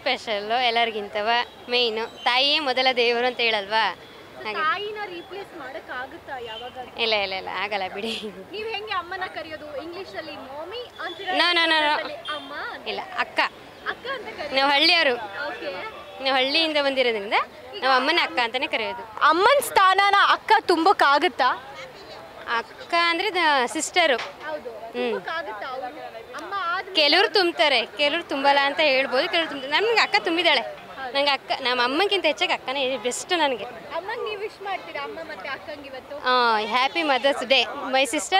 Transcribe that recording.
Special ಎಲ್ಲರಿಗಿಂತವ ಮೇಯ್ನು ತಾಯಿಯೇ ಮೊದಲ ದೇವರು ಅಂತ ಹೇಳಲ್ವಾ ಹಾಗೆ ತಾಯಿನ ರೀಪ್ಲೇಸ್ ಮಾಡಕ್ ಆಗುತ್ತಾ ಯಾವಾಗ ಇಲ್ಲ ಇಲ್ಲ ಇಲ್ಲ ಆಗಲ್ಲ ಬಿಡಿ ನೀವ್ ಹೆಂಗೆ ಅಮ್ಮನ ಕರೆಯೋದು ಇಂಗ್ಲಿಷ್ ಅಲ್ಲಿ ಮಾಮಿ ಅಂತೀರಾ No, no, no, no. ಕನ್ನಡದಲ್ಲಿ ಅಮ್ಮ ಅಂತ? ಇಲ್ಲ ಅಕ್ಕ ಅಕ್ಕ ಅಂತ ಕರಿ ನಾವು ಹಳ್ಳಿಯವರು ಓಕೆ ನಾವು ಹಳ್ಳಿಯಿಂದ ಬಂದಿರೋದ್ರಿಂದ ನಾವು ಅಮ್ಮನ ಅಕ್ಕ ಅಂತಾನೆ ಕರೆಯೋದು ಅಮ್ಮನ ಸ್ಥಾನನ ಅಕ್ಕ ತುಂಬಕ್ ಆಗುತ್ತಾ ಅಕ್ಕ ಅಂದರೆ ಸಿಸ್ಟರು ಹೌದು ಹ್ಮ್. ಆಗುತ್ತಾ ಅವ್ರು ಅಮ್ಮ ಆದ್ಮೇಲೆ ಕೆಲವ್ರು ತುಂಬ್ತಾರೆ ಕೆಲವ್ರು ತುಂಬಲ್ಲ ಅಂತ ಹೇಳ್ಬೋದು ಕೆಲವ್ರು ತುಂಬ್ತಾರೆ ನಮ್ಗೆ ಅಕ್ಕ ತುಂಬಿದ್ದಾಳೆ ನಂಗೆ ಅಕ್ಕ ನಮ್ಮ ಅಮ್ಮಗಿಂತ ಹೆಚ್ಚಾಗಿ ಅಕ್ಕನೇ ಬೆಸ್ಟ್ ನನಗೆ ಅಮ್ಮಂಗ್ ನೀವು ವಿಶ್ ಮಾಡ್ತೀರಾ ಅಮ್ಮ ಮತ್ತೆ ಅಕ್ಕಂಗೆ ಇವತ್ತು happy mother's day my sister